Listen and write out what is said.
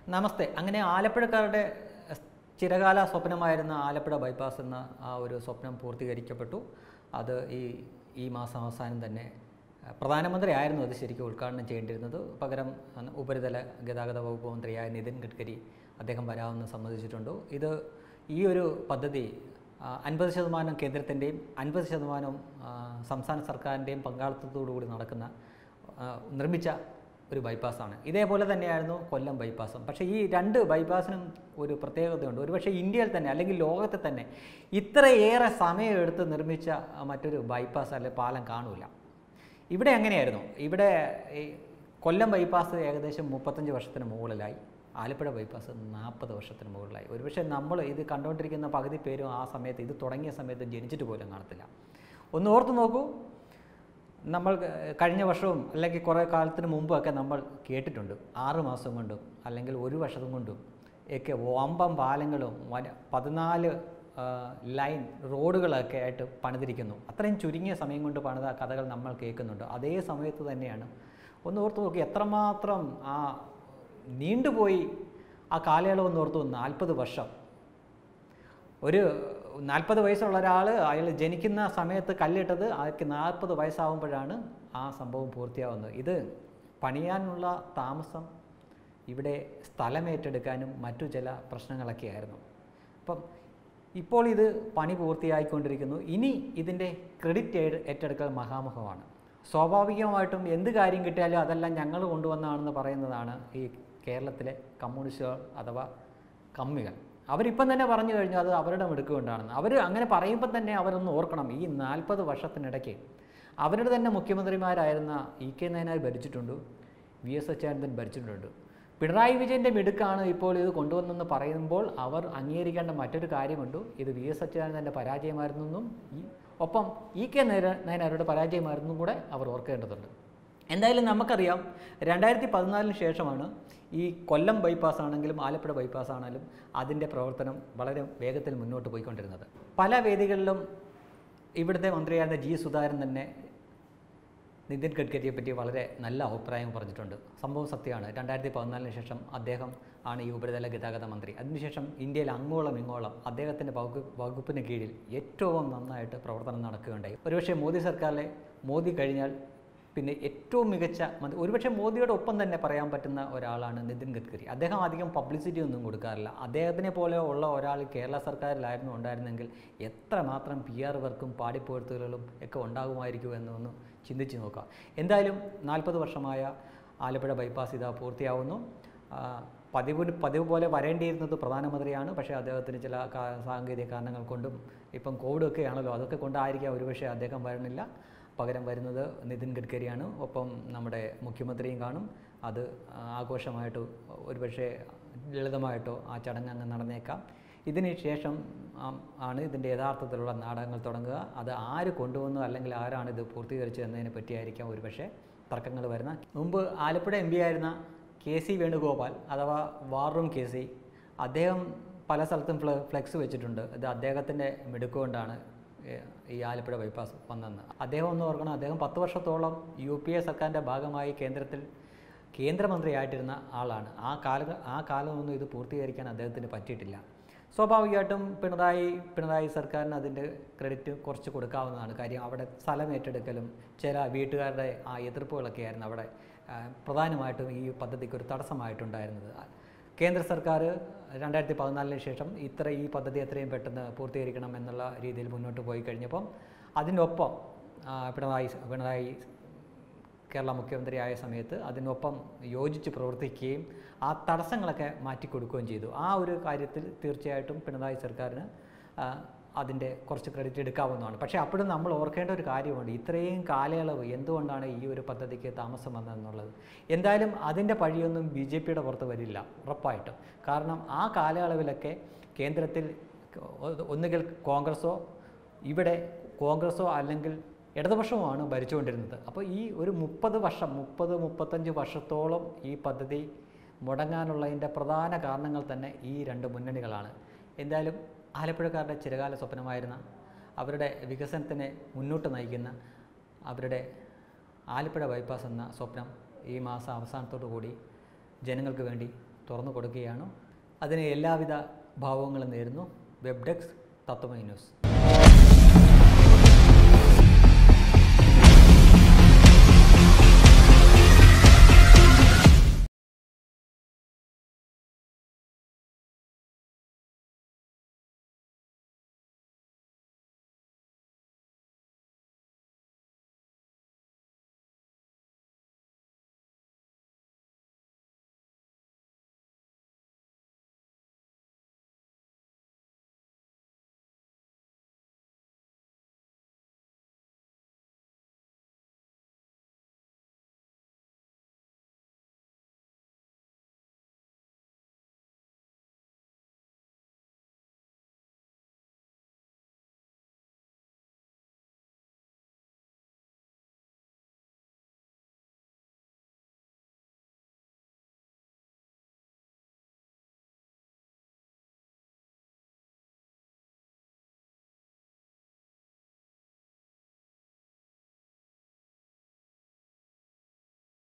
നമസ്തേ അങ്ങനെ ആലപ്പുഴക്കാരുടെ ചിരകാല സ്വപ്നമായിരുന്ന ആലപ്പുഴ ബൈപ്പാസ് എന്ന ആ ഒരു സ്വപ്നം പൂർത്തീകരിക്കപ്പെട്ടു അത് ഈ ഈ മാസം അവസാനം തന്നെ അഹ്, പ്രധാനമന്ത്രി ആയിരുന്നു അത് ശരിക്കും ഉദ്ഘാടനം ചെയ്യേണ്ടിയിരുന്നത് പകരം അന്ന് ഉപരിതല ഗതാഗത വകുപ്പ് മന്ത്രിയായ നിതിൻ ഗഡ്കരി അദ്ദേഹം വരാമെന്ന് സമ്മതിച്ചിട്ടുണ്ട് ഇത് ഈ ഒരു പദ്ധതി അൻപത് ശതമാനം കേന്ദ്രത്തിൻ്റെയും അൻപത് ശതമാനം ആ, സംസ്ഥാന സർക്കാരിൻ്റെയും പങ്കാളിത്തത്തോടുകൂടി നടക്കുന്ന ആ, നിർമ്മിച്ച ഒരു ബൈപ്പാസാണ് ഇതേപോലെ തന്നെയായിരുന്നു കൊല്ലം ബൈപ്പാസും പക്ഷേ ഈ രണ്ട് ബൈപ്പാസിനും ഒരു പ്രത്യേകതയുണ്ട് ഒരുപക്ഷെ ഇന്ത്യയിൽ തന്നെ അല്ലെങ്കിൽ ലോകത്തിൽ തന്നെ ഇത്രയേറെ സമയമെടുത്ത് നിർമ്മിച്ച ആ, മറ്റൊരു ബൈപ്പാസ് അല്ലെ പാലം കാണൂല ഇവിടെ എങ്ങനെയായിരുന്നു ഇവിടെ ഈ കൊല്ലം ബൈപ്പാസ് ഏകദേശം മുപ്പത്തഞ്ച് വർഷത്തിന് മുകളിലായി ആലപ്പുഴ ബൈപ്പാസ് നാൽപ്പത് വർഷത്തിന് മുകളിലായി ഒരുപക്ഷെ നമ്മൾ ഇത് കണ്ടുകൊണ്ടിരിക്കുന്ന പകുതി പേരും ആ സമയത്ത് ഇത് തുടങ്ങിയ സമയത്ത് ജനിച്ചിട്ട് പോലും കാണത്തില്ല ഒന്ന് ഓർത്ത് നോക്കൂ നമ്മൾ ഏഹ്, കഴിഞ്ഞ വർഷവും അല്ലെങ്കിൽ കുറേ കാലത്തിന് മുമ്പൊക്കെ നമ്മൾ കേട്ടിട്ടുണ്ട് ആറ് മാസം കൊണ്ടും അല്ലെങ്കിൽ ഒരു വർഷം കൊണ്ടും ഒക്കെ വമ്പം പാലങ്ങളും വന പതിനാല് ആ, ലൈൻ റോഡുകളൊക്കെ ആയിട്ട് പണിതിരിക്കുന്നു അത്രയും ചുരുങ്ങിയ സമയം കൊണ്ട് പണിത കഥകൾ നമ്മൾ കേൾക്കുന്നുണ്ട് അതേ സമയത്ത് തന്നെയാണ് ഒന്ന് ഓർത്ത് നോക്കി എത്രമാത്രം ആ നീണ്ടുപോയി ആ കാലയളവ് ഒന്ന് ഓർത്ത് നാൽപ്പത് വർഷം ഒരു നാൽപ്പത് വയസ്സുള്ള ഒരാൾ അയാൾ ജനിക്കുന്ന സമയത്ത് കല്ലിട്ടത് അയാൾക്ക് നാൽപ്പത് വയസ്സാവുമ്പോഴാണ് ആ സംഭവം പൂർത്തിയാവുന്നത് ഇത് പണിയാനുള്ള താമസം ഇവിടെ സ്ഥലമേറ്റെടുക്കാനും മറ്റു ചില പ്രശ്നങ്ങളൊക്കെ ആയിരുന്നു അപ്പം ഇപ്പോൾ ഇത് പണി പൂർത്തിയായിക്കൊണ്ടിരിക്കുന്നു ഇനി ഇതിൻ്റെ ക്രെഡിറ്റ് ഏറ്റെടുക്കൽ മഹാമുഖമാണ് സ്വാഭാവികമായിട്ടും എന്ത് കാര്യം കിട്ടിയാലും അതെല്ലാം ഞങ്ങൾ കൊണ്ടുവന്നാണെന്ന് പറയുന്നതാണ് ഈ കേരളത്തിലെ കമ്മ്യൂണിസ്റ്റുകൾ അഥവാ കമ്മികൾ അവരിപ്പം തന്നെ പറഞ്ഞു കഴിഞ്ഞു അത് അവരുടെ മിടുക്ക് കൊണ്ടാണെന്ന് അവർ അങ്ങനെ പറയുമ്പോൾ തന്നെ അവരൊന്ന് ഓർക്കണം ഈ നാൽപ്പത് വർഷത്തിനിടയ്ക്ക് അവരുടെ തന്നെ മുഖ്യമന്ത്രിമാരായിരുന്ന ഇ കെ നയനാർ ഭരിച്ചിട്ടുണ്ട് വി എസ് അച്യുതാനന്ദൻ ഭരിച്ചിട്ടുണ്ട് പിണറായി വിജയൻ്റെ മിടുക്കാണ് ഇപ്പോൾ ഇത് കൊണ്ടുവന്നെന്ന് പറയുമ്പോൾ അവർ അംഗീകരിക്കേണ്ട മറ്റൊരു കാര്യമുണ്ട് ഇത് വി എസ് അച്യുതാനന്ദൻ്റെ പരാജയമായിരുന്നെന്നും ഈ ഒപ്പം ഇ കെ നയന നയനാരുടെ പരാജയമായിരുന്നും കൂടെ അവർ ഓർക്കേണ്ടതുണ്ട് എന്തായാലും നമുക്കറിയാം രണ്ടായിരത്തി പതിനാലിന് ശേഷമാണ് ഈ കൊല്ലം ബൈപ്പാസ് ആണെങ്കിലും ആലപ്പുഴ ബൈപ്പാസ് ആണെങ്കിലും അതിൻ്റെ പ്രവർത്തനം വളരെ വേഗത്തിൽ മുന്നോട്ട് പോയിക്കൊണ്ടിരുന്നത് പല വേദികളിലും ഇവിടുത്തെ മന്ത്രിയായിരുന്ന ജി സുധാകരൻ തന്നെ നിതിൻ ഗഡ്കരിയെ പറ്റി വളരെ നല്ല അഭിപ്രായം പറഞ്ഞിട്ടുണ്ട് സംഭവം സത്യമാണ് രണ്ടായിരത്തി പതിനാലിന് ശേഷം അദ്ദേഹം ആണ് ഈ ഉപരിതല ഗതാഗത മന്ത്രി അതിനുശേഷം ഇന്ത്യയിൽ അങ്ങോളം ഇങ്ങോളം അദ്ദേഹത്തിൻ്റെ വകുപ്പ് വകുപ്പിന് കീഴിൽ ഏറ്റവും നന്നായിട്ട് പ്രവർത്തനം നടക്കുകയുണ്ടായി ഒരുപക്ഷെ മോദി സർക്കാരിലെ മോദി കഴിഞ്ഞാൽ പിന്നെ ഏറ്റവും മികച്ച മന്ത്രി ഒരുപക്ഷെ മോദിയുടെ ഒപ്പം തന്നെ പറയാൻ പറ്റുന്ന ഒരാളാണ് നിതിൻ ഗഡ്കരി അദ്ദേഹം അധികം പബ്ലിസിറ്റി ഒന്നും കൊടുക്കാറില്ല അദ്ദേഹത്തിനെ പോലെ ഉള്ള ഒരാൾ കേരള സർക്കാരിലായിരുന്നു ഉണ്ടായിരുന്നെങ്കിൽ എത്രമാത്രം പി ആർ വർക്കും പാടിപ്പോഴ്ത്തുകളും ഒക്കെ ഉണ്ടാകുമായിരിക്കും എന്നൊന്ന് ചിന്തിച്ച് നോക്കാം എന്തായാലും നാൽപ്പത് വർഷമായ ആലപ്പുഴ ബൈപ്പാസ് ഇതാ പൂർത്തിയാവുന്നു ആ, പതിവ് പതിവ് പോലെ വരേണ്ടിയിരുന്നത് പ്രധാനമന്ത്രിയാണ് പക്ഷേ അദ്ദേഹത്തിന് ചില കാ- സാങ്കേതിക കാരണങ്ങൾ കൊണ്ടും ഇപ്പം കോവിഡ് ഒക്കെ ആണല്ലോ അതൊക്കെ കൊണ്ടായിരിക്കാം ഒരുപക്ഷെ അദ്ദേഹം വരണില്ല പകരം വരുന്നത് നിതിൻ ഗഡ്കരിയാണ് ഒപ്പം നമ്മുടെ മുഖ്യമന്ത്രിയും കാണും അത് ആഘോഷമായിട്ടോ ഒരുപക്ഷെ ലളിതമായിട്ടോ ആ ചടങ്ങ് അങ്ങ് നടന്നേക്കാം ഇതിന് ശേഷം ആം, ആണ് ഇതിൻ്റെ യഥാർത്ഥത്തിലുള്ള നാടകങ്ങൾ തുടങ്ങുക അത് ആര് കൊണ്ടുവന്നു അല്ലെങ്കിൽ ആരാണ് ഇത് പൂർത്തീകരിച്ചത് എന്നതിനെ പറ്റിയായിരിക്കാം ഒരുപക്ഷെ തർക്കങ്ങൾ വരുന്ന മുമ്പ് ആലപ്പുഴ എം പി ആയിരുന്ന കെ സി വേണുഗോപാൽ അഥവാ വാർ റൂം കെ സി അദ്ദേഹം പല സ്ഥലത്തും ഫ്ല ഫ്ലെക്സ് വെച്ചിട്ടുണ്ട് ഇത് അദ്ദേഹത്തിൻ്റെ മിടുക്കുകൊണ്ടാണ് ഏഹ്, ഈ ആലപ്പുഴ ബൈപ്പാസ് വന്നെന്ന് അദ്ദേഹം ഒന്ന് ഓർക്കണം അദ്ദേഹം പത്ത് വർഷത്തോളം യു പി എ സർക്കാരിൻ്റെ ഭാഗമായി കേന്ദ്രത്തിൽ കേന്ദ്രമന്ത്രിയായിട്ടിരുന്ന ആളാണ് ആ കാല ആ കാലമൊന്നും ഇത് പൂർത്തീകരിക്കാൻ അദ്ദേഹത്തിന് പറ്റിയിട്ടില്ല സ്വാഭാവികമായിട്ടും പിണറായി പിണറായി സർക്കാരിന് അതിൻ്റെ ക്രെഡിറ്റ് കുറച്ച് കൊടുക്കാവുന്നതാണ് കാര്യം അവിടെ സ്ഥലം ഏറ്റെടുക്കലും ചില വീട്ടുകാരുടെ ആ എതിർപ്പുകളൊക്കെ ആയിരുന്നു അവിടെ ആ, പ്രധാനമായിട്ടും ഈ പദ്ധതിക്ക് ഒരു തടസ്സമായിട്ടുണ്ടായിരുന്നത് കേന്ദ്ര സർക്കാർ രണ്ടായിരത്തി പതിനാലിന് ശേഷം ഇത്ര ഈ പദ്ധതി എത്രയും പെട്ടെന്ന് പൂർത്തീകരിക്കണം എന്നുള്ള രീതിയിൽ മുന്നോട്ട് പോയി കഴിഞ്ഞപ്പം അതിനൊപ്പം ആ, പിണറായി പിണറായി കേരള മുഖ്യമന്ത്രിയായ സമയത്ത് അതിനൊപ്പം യോജിച്ച് പ്രവർത്തിക്കുകയും ആ തടസ്സങ്ങളൊക്കെ മാറ്റിക്കൊടുക്കുകയും ചെയ്തു ആ ഒരു കാര്യത്തിൽ തീർച്ചയായിട്ടും പിണറായി സർക്കാരിന് ആ, അതിൻ്റെ കുറച്ച് ക്രെഡിറ്റ് എടുക്കാവുന്നതാണ് പക്ഷേ അപ്പോഴും നമ്മൾ ഓർക്കേണ്ട ഒരു കാര്യമുണ്ട് ഇത്രയും കാലയളവ് എന്തുകൊണ്ടാണ് ഈ ഒരു പദ്ധതിക്ക് താമസം വന്നതെന്നുള്ളത് എന്തായാലും അതിൻ്റെ പഴിയൊന്നും ബി ജെ പിയുടെ പുറത്ത് വരില്ല ഉറപ്പായിട്ടും കാരണം ആ കാലയളവിലൊക്കെ കേന്ദ്രത്തിൽ ഒ- ഒന്നുകിൽ കോൺഗ്രസോ ഇവിടെ കോൺഗ്രസോ അല്ലെങ്കിൽ ഇടതുപക്ഷവുമാണ് ഭരിച്ചുകൊണ്ടിരുന്നത് അപ്പോൾ ഈ ഒരു മുപ്പത് വർഷം മുപ്പത് മുപ്പത്തഞ്ച് വർഷത്തോളം ഈ പദ്ധതി മുടങ്ങാനുള്ളതിൻ്റെ പ്രധാന കാരണങ്ങൾ തന്നെ ഈ രണ്ട് മുന്നണികളാണ് എന്തായാലും ആലപ്പുഴക്കാരുടെ ചിരകാല സ്വപ്നമായിരുന്ന അവരുടെ വികസനത്തിനെ മുന്നോട്ട് നയിക്കുന്ന അവരുടെ ആലപ്പുഴ ബൈപ്പാസ് എന്ന സ്വപ്നം ഈ മാസം അവസാനത്തോടു കൂടി ജനങ്ങൾക്ക് വേണ്ടി തുറന്നു കൊടുക്കുകയാണ് അതിന് എല്ലാവിധ ഭാവങ്ങളും നേരുന്നു വെബ് ഡെസ്ക് തത്വമൈ ന്യൂസ്